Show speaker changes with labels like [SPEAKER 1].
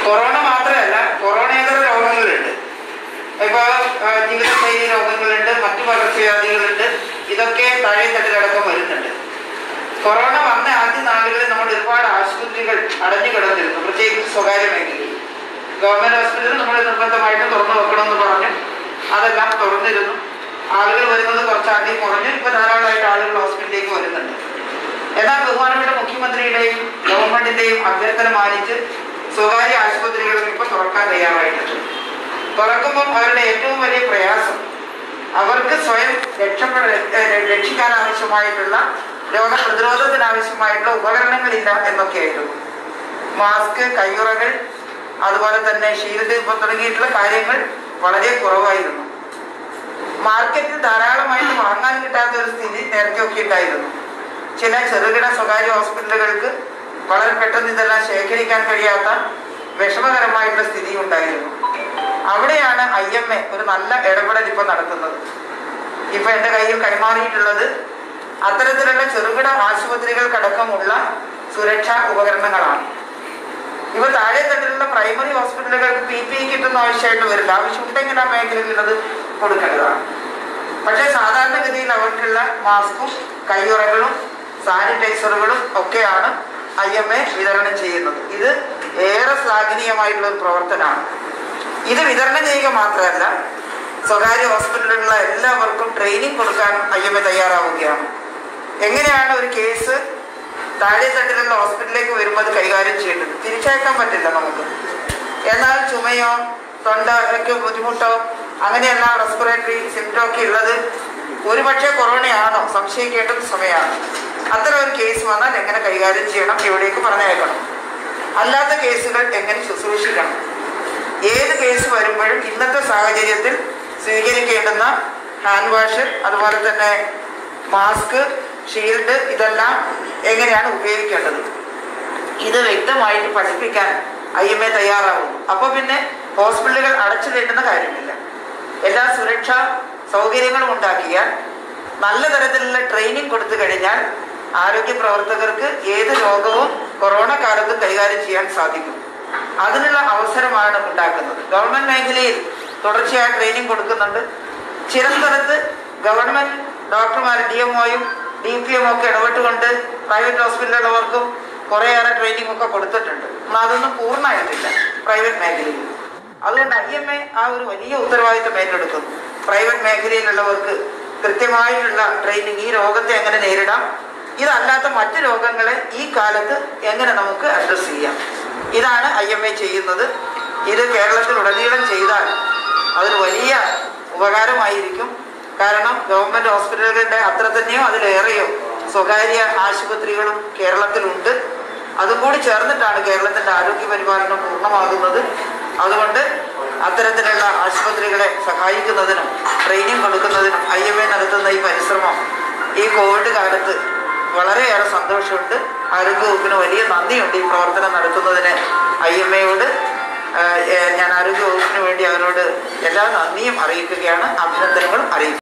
[SPEAKER 1] corona മാത്രമല്ല കൊറോണേതര രോഗങ്ങളുണ്ട് ഇപ്പോൾ ജീവിതശൈലി രോഗങ്ങളുണ്ട് മറ്റു പകർച്ചവ്യാധികളുണ്ട് ഇതൊക്കെ താഴെത്തട്ടിലടക്കം വരുന്നുണ്ട് കൊറോണ വന്ന ആദ്യ നാളുകളിൽ നമ്മൾ ഒരുപാട് ആശുപത്രികൾ അടഞ്ഞു കിടന്നിരുന്നു പ്രത്യേകിച്ച് സ്വകാര്യ മേഖലയിൽ ഗവൺമെന്റ് ഹോസ്പിറ്റലിൽ നമ്മൾ നിർബന്ധമായിട്ട് തുറന്നു വെക്കണമെന്ന് പറഞ്ഞു അതെല്ലാം തുറന്നിരുന്നു ആളുകൾ വരുന്നത് കുറച്ചാദ്യം കുറഞ്ഞു ഇപ്പൊ ധാരാളമായിട്ട് ആളുകൾ ഹോസ്പിറ്റലിലേക്ക് വരുന്നുണ്ട് എന്നാൽ ബഹുമാനപ്പെട്ട മുഖ്യമന്ത്രിയുടെയും ഗവൺമെന്റിന്റെയും അഭ്യർത്ഥന മാനിച്ച് സ്വകാര്യ ആശുപത്രികളും ഇപ്പൊ തുറക്കാൻ തയ്യാറായിട്ടുണ്ട് തുറക്കുമ്പോൾ അവരുടെ ഏറ്റവും വലിയ പ്രയാസം അവർക്ക് സ്വയം രക്ഷപ്പെട ഏഹ് രക്ഷിക്കാൻ ആവശ്യമായിട്ടുള്ള രോഗപ്രതിരോധത്തിന് ആവശ്യമായിട്ടുള്ള ഉപകരണങ്ങളില്ല എന്നൊക്കെയായിരുന്നു മാസ്ക് കയ്യുറകൾ അതുപോലെ തന്നെ ഷീൽഡ് ഇപ്പൊ തുടങ്ങിയിട്ടുള്ള കാര്യങ്ങൾ വളരെ കുറവായിരുന്നു മാർക്കറ്റിൽ ധാരാളമായിട്ട് വാങ്ങാൻ കിട്ടാത്ത ഒരു സ്ഥിതി നേരത്തെ ഒക്കെ ഉണ്ടായിരുന്നു ചില ചെറുകിട സ്വകാര്യ ഹോസ്പിറ്റലുകൾക്ക് വളരെ പെട്ടെന്ന് ഇതെല്ലാം ശേഖരിക്കാൻ കഴിയാത്ത വിഷമകരമായിട്ടുള്ള സ്ഥിതി ഉണ്ടായിരുന്നു അവിടെയാണ് ഐ എം എ ഒരു നല്ല ഇടപെടൽ ഇപ്പൊ നടത്തുന്നത് ഇപ്പൊ എന്റെ കയ്യിൽ കൈമാറിയിട്ടുള്ളത് അത്തരത്തിലുള്ള ചെറുകിട ആശുപത്രികൾക്കടക്കമുള്ള സുരക്ഷാ ഉപകരണങ്ങളാണ് ഇവ താഴെ തട്ടിലുള്ള പ്രൈമറി ഹോസ്പിറ്റലുകൾക്ക് പി പി കിട്ടുന്ന ആവശ്യമായിട്ട് വരില്ല ആവശ്യമുണ്ടെങ്കിൽ ആ മേഖലയിൽ അത് കൊടുക്കേണ്ടതാണ് പക്ഷേ സാധാരണഗതിയിൽ അവർക്കുള്ള മാസ്കും കയ്യുറകളും സാനിറ്റൈസറുകളും ഒക്കെയാണ് ഐ എം എ വിതരണം ചെയ്യുന്നത് ഇത് ഏറെ ശ്ലാഘനീയമായിട്ടുള്ള ഒരു പ്രവർത്തനമാണ് ഇത് വിതരണം ചെയ്യുക മാത്രമല്ല സ്വകാര്യ ഹോസ്പിറ്റലിലുള്ള എല്ലാവർക്കും ട്രെയിനിങ് കൊടുക്കാൻ ഐ എം എ തയ്യാറാവുകയാണ് എങ്ങനെയാണ് ഒരു കേസ് താഴെ തട്ടിലുള്ള ഹോസ്പിറ്റലിലേക്ക് വരുമ്പോൾ അത് കൈകാര്യം ചെയ്യേണ്ടത് തിരിച്ചയക്കാൻ പറ്റില്ല നമുക്ക് എന്നാൽ ചുമയോ തൊണ്ടയ്ക്ക് ബുദ്ധിമുട്ടോ അങ്ങനെയുള്ള റെസ്പിറേറ്ററി സിംറ്റം ഒക്കെ ഉള്ളത് ഒരുപക്ഷെ കൊറോണയാണോ സംശയിക്കേണ്ട സമയമാണ് അത്തരം ഒരു കേസ് വന്നാൽ എങ്ങനെ കൈകാര്യം ചെയ്യണം എവിടേക്ക് പറഞ്ഞയക്കണം അല്ലാത്ത കേസുകൾ എങ്ങനെ ശുശ്രൂഷിക്കണം ഏത് കേസ് വരുമ്പോഴും ഇന്നത്തെ സാഹചര്യത്തിൽ സ്വീകരിക്കേണ്ടുന്ന ഹാൻഡ് വാഷ് അതുപോലെ തന്നെ മാസ്ക് ഷീൽഡ് ഇതെല്ലാം എങ്ങനെയാണ് ഉപയോഗിക്കേണ്ടത് ഇത് വ്യക്തമായിട്ട് പഠിപ്പിക്കാൻ ഐ എം എ തയ്യാറാവുന്നു അപ്പോൾ പിന്നെ ഹോസ്പിറ്റലുകൾ അടച്ചു നീട്ടുന്ന കാര്യമില്ല എല്ലാ സുരക്ഷാ സൗകര്യങ്ങളും ഉണ്ടാക്കിയാൽ നല്ല തരത്തിലുള്ള ട്രെയിനിങ് കൊടുത്തു കഴിഞ്ഞാൽ ആരോഗ്യ പ്രവർത്തകർക്ക് ഏത് രോഗവും കൊറോണ കാലത്ത് കൈകാര്യം ചെയ്യാൻ സാധിക്കും അതിനുള്ള അവസരമാണ് ഉണ്ടാക്കുന്നത് ഗവൺമെന്റ് മേഖലയിൽ തുടർച്ചയായ ട്രെയിനിങ് കൊടുക്കുന്നുണ്ട് ചില സ്ഥലത്ത് ഗവൺമെന്റ് ഡോക്ടർമാർ ഡി എം ഒയും ഡി പി എം ഒക്കെ ഇടപെട്ടുകൊണ്ട് പ്രൈവറ്റ് ഹോസ്പിറ്റലുള്ളവർക്കും കുറേയേറെ ട്രെയിനിങ് ഒക്കെ കൊടുത്തിട്ടുണ്ട് എന്നാൽ അതൊന്നും പൂർണ്ണമായിട്ടില്ല പ്രൈവറ്റ് മേഖലയിൽ അതുകൊണ്ട് ഐ എം എ ആ ഒരു വലിയ ഉത്തരവാദിത്തം ഏറ്റെടുക്കുന്നു പ്രൈവറ്റ് മേഖലയിലുള്ളവർക്ക് കൃത്യമായിട്ടുള്ള ട്രെയിനിങ് ഈ രോഗത്തെ എങ്ങനെ നേരിടാം ഇതല്ലാത്ത മറ്റു രോഗങ്ങളെ ഈ കാലത്ത് എങ്ങനെ നമുക്ക് അഡ്രസ്സ് ചെയ്യാം ഇതാണ് ഐ എം എ ചെയ്യുന്നത് ഇത് കേരളത്തിൽ ഉടനീളം ചെയ്താൽ അതൊരു വലിയ ഉപകാരമായിരിക്കും കാരണം ഗവൺമെന്റ് ഹോസ്പിറ്റലുകളുടെ അത്ര തന്നെയോ അതിലേറെയോ സ്വകാര്യ ആശുപത്രികളും കേരളത്തിലുണ്ട് അതും കൂടി ചേർന്നിട്ടാണ് കേരളത്തിന്റെ ആരോഗ്യ പരിപാലനം പൂർണ്ണമാകുന്നത് അതുകൊണ്ട് അത്തരത്തിലുള്ള ആശുപത്രികളെ സഹായിക്കുന്നതിനും ട്രെയിനിങ് കൊടുക്കുന്നതിനും ഐ എം എ നടത്തുന്ന ഈ പരിശ്രമം ഈ കോവിഡ് കാലത്ത് വളരെയേറെ സന്തോഷമുണ്ട് ആരോഗ്യവകുപ്പിന് വലിയ നന്ദിയുണ്ട് ഈ പ്രവർത്തനം നടത്തുന്നതിന് ഐ എം എയോട് ഞാൻ ആരോഗ്യവകുപ്പിന് വേണ്ടി അവരോട് എല്ലാ നന്ദിയും അറിയിക്കുകയാണ് അഭിനന്ദനങ്ങളും അറിയിക്കുന്നു